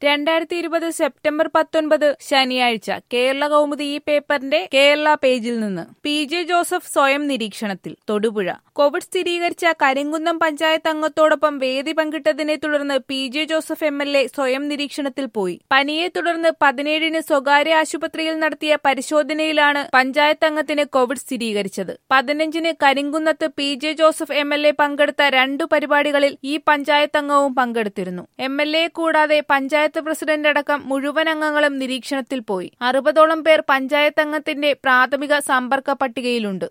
രണ്ടായിരത്തി ഇരുപത് സെപ്റ്റംബർ പത്തൊൻപത് ശനിയാഴ്ച കേരള കൗമുദി ഈ പേപ്പറിന്റെ കേരള പേജിൽ നിന്ന് പി ജെ ജോസഫ് സ്വയം നിരീക്ഷണത്തിൽ തൊടുപുഴ കോവിഡ് സ്ഥിരീകരിച്ച കരിങ്കുന്നം പഞ്ചായത്ത് അംഗത്തോടൊപ്പം വേദി പങ്കിട്ടതിനെ തുടർന്ന് P J Joseph M L A സ്വയം നിരീക്ഷണത്തിൽ പോയി പനിയെ തുടർന്ന് പതിനേഴിന് സ്വകാര്യ ആശുപത്രിയിൽ നടത്തിയ പരിശോധനയിലാണ് പഞ്ചായത്ത് അംഗത്തിന് കോവിഡ് സ്ഥിരീകരിച്ചത് പതിനഞ്ചിന് കരിങ്കുന്നത്ത് P J Joseph M L A പങ്കെടുത്ത രണ്ടു പരിപാടികളിൽ ഈ പഞ്ചായത്ത് അംഗവും പങ്കെടുത്തിരുന്നു എം എൽ എ കൂടാതെ പഞ്ചായത്ത് പ്രസിഡന്റ് അടക്കം മുഴുവൻ അംഗങ്ങളും നിരീക്ഷണത്തിൽ പോയി അറുപതോളം പേർ പഞ്ചായത്ത് അംഗത്തിന്റെ പ്രാഥമിക സമ്പർക്ക പട്ടികയിലുണ്ട്